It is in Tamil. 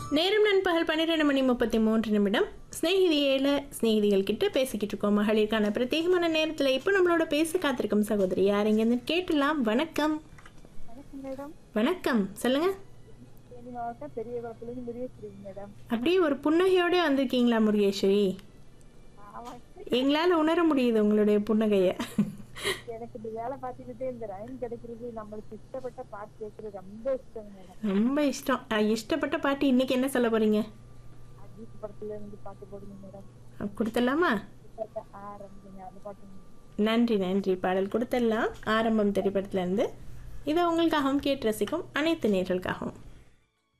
நேரம் நண்பகல் பன்னிரெண்டு மணி முப்பத்தி மூன்று நிமிடம் ஸ்நேகிதியில ஸ்நேகிதிகள் கிட்ட பேசிக்கிட்டு இருக்கோம் மகளிருக்கான பிரத்யேகமான நேரத்தில் இப்போ நம்மளோட பேச காத்திருக்கும் சகோதரி யார் இங்கேருந்து கேட்டலாம் வணக்கம் வணக்கம் மேடம் வணக்கம் சொல்லுங்க தேனி மாவட்டம் பெரிய குளத்துலேருந்து முருகேஸ்வரிங்க மேடம் அப்படியே ஒரு புன்னகையோட வந்திருக்கீங்களா முருகேஸ்வரி ஆமாம் எங்களால் உணர முடியுது உங்களுடைய புன்னகையை எனக்கு இந்த வேலை பார்த்துக்கிட்டே இந்த ரைன் கிடைக்கிறது நம்மளுக்கு இஷ்டப்பட்ட பாட்டு கேட்கறது ரொம்ப இஷ்டம் மேடம் ரொம்ப இஷ்டம் அஹ், இஷ்டப்பட்ட பாட்டு இன்னைக்கு என்ன சொல்ல போறீங்க அஜித் படத்துல இருந்து பாட்டு போடுங்க மேடம் அஹ், கொடுத்துடலாமா ஆரம்பிங்க அந்த பாட்டு நன்றி நன்றி பாடல் கொடுத்துடலாம் ஆரம்பம் திரைப்படத்துல இருந்து இதை உங்களுக்காகவும் கேட்டு ரசிக்கும் அனைத்து நேர்களுக்காகவும்